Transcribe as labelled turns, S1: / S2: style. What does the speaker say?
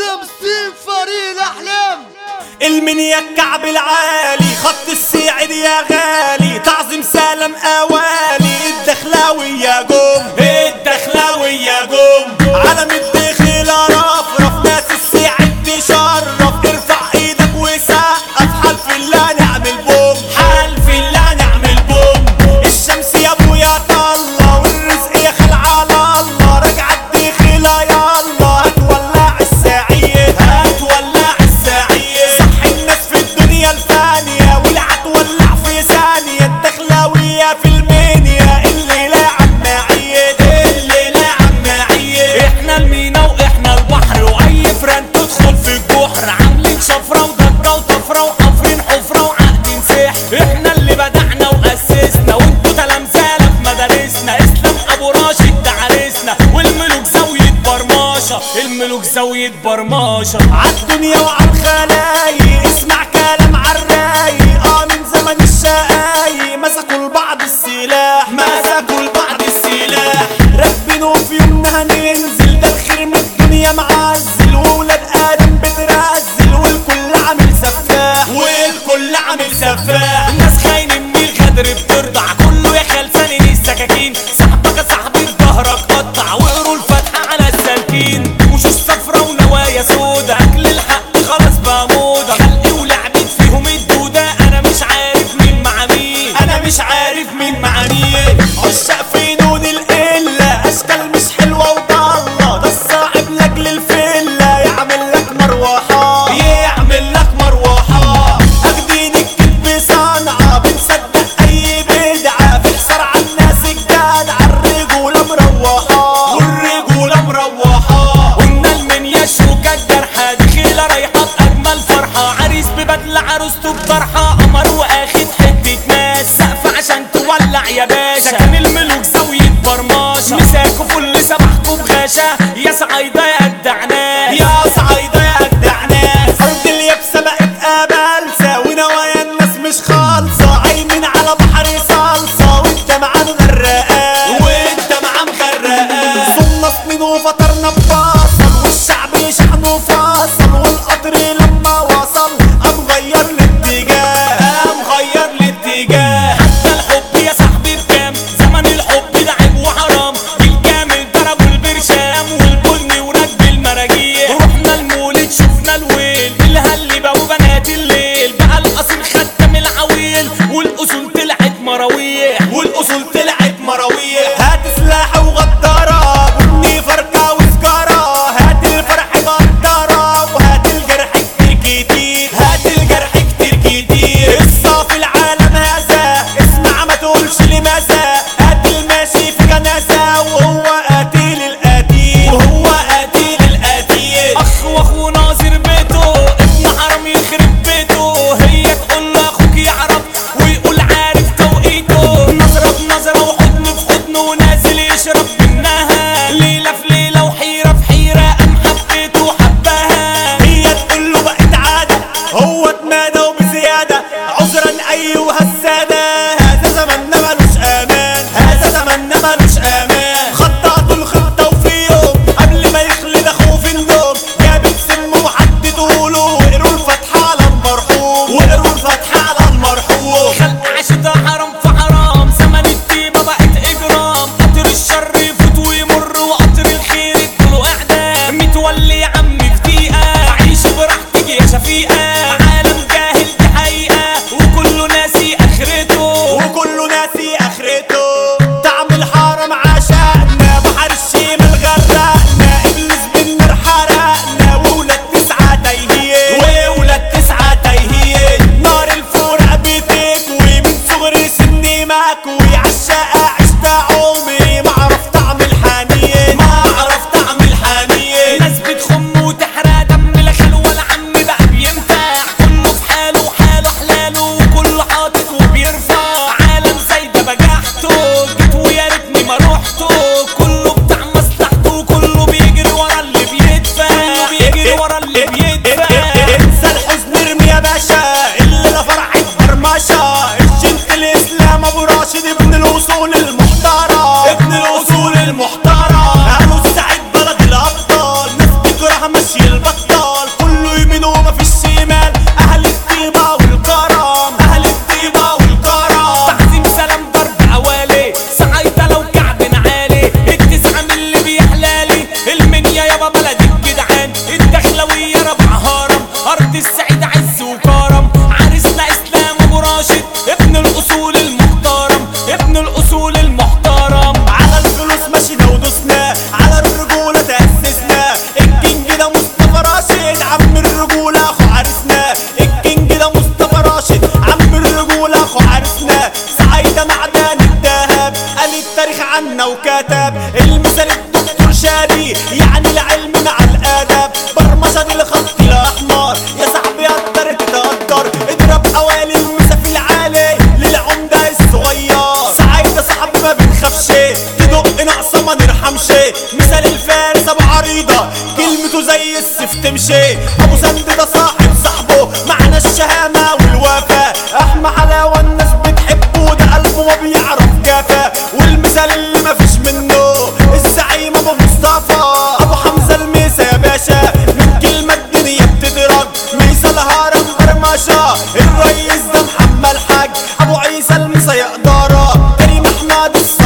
S1: تمثيل فريق الاحلام
S2: المنيا الكعب العالي خط السعد يا غالي تعظيم سلام اوالي الدخلاوي يا جم الدخلاوي يا جم علم الدخيل رفرف ناس السعد تشرف ارفع ايدك وسقف حلف الله نعمل بوم حلف الله نعمل بوم الشمس يا ابويا طلع والرزق يا خل على الله رجع الدخيلة يلا هتولع السعيد هتولع السعيد صح الناس في الدنيا الفانية والعت ولع في ثانية الدخلاوية في المنيا اللي لا عم عيد اللي لا عم عيد احنا المينا واحنا البحر واي فران تدخل في الجحر عاملين شفرة وضجة وطفرة وحفرين حفرة وعقدين سحر احنا اللي بدعنا واسسنا وانتوا تلامذة في مدارسنا اسلام ابو راشد ده عريسنا والملوك زاوية برماشة الملوك زاوية برماشة عالدنيا وعالخلايق اسمع كلام عالرايق اه من زمن الشقايق مسكوا لبعض السلاح مسكوا لبعض السلاح راكبينه في يومنا هننزل ده الخير من الدنيا معزل وولاد ادم بترزل والكل عامل سفاح والكل عامل سفاح الناس خاينين من الغدر بترضع كله يا خلفان السكاكين صاحبك يا صاحبي في ظهرك قطع وقروا الفتحة على السالكين وشوش صفرا ونوايا سودا اكل الحق خلاص بقى موضة خلقي ولعبت فيهم الدودة انا مش عارف مين مع مين انا مش عارف مين مع مين عشاق في نون القلة اشكال مش حلوة وضالة ده الصاحب لاجل الفلة يعمل لك مروحة يعمل لك مروحة اخدين الكذب صنعة بنصدق اي بدعة بنكسر على الناس الجدعة الرجولة مروحة والرجولة مروحة قلنا المنيا شوكة الجرحى دخيلة رايحة بأجمل فرحة عريس ببدلة عروسته بطرحة قمر واخد حتة ناس سقف عشان تولع يا باشا سكن الملوك زاوية برماشة مساكوا فل سبحكوا بغاشة يا صعيدة يا أجدع ناس يا صعيدة يا أجدع ناس أرض اليابسة بقت قبلسة ونوايا الناس مش خالصة عايمين على بحر صلصة وانت معاه مغرقان وانت معاه مغرقان صلنا سنين وفطرنا بفاصل والشعب شحنه فاصل والقطر لما وصل قام غير الاتجاه قام غير الاتجاه حتى الحب يا صاحبي بكام زمن الحب ده عيب وحرام الجامل ضربوا البرشام والبن ورد المراجيح رحنا المولد شفنا الويل الهلبة وبنات الليل بقى الاصل ختم العويل والاصول طلعت مراويح والاصول طلعت مراويح هات سلاح وغدارة وابني فركة وسجارة سكته زي السيف تمشي ابو سند ده صاحب صاحبه معنى الشهامة والوفاء احمى حلاوة الناس بتحبه ده قلبه ما بيعرف جافة والمثال اللي مفيش منه الزعيم ابو مصطفى ابو حمزة الميسا يا باشا من كلمة الدنيا بتدرج ميسا الهرم برمشة الرئيس ده محمد الحاج ابو عيسى الميسا يا ادارة كريم احمد الس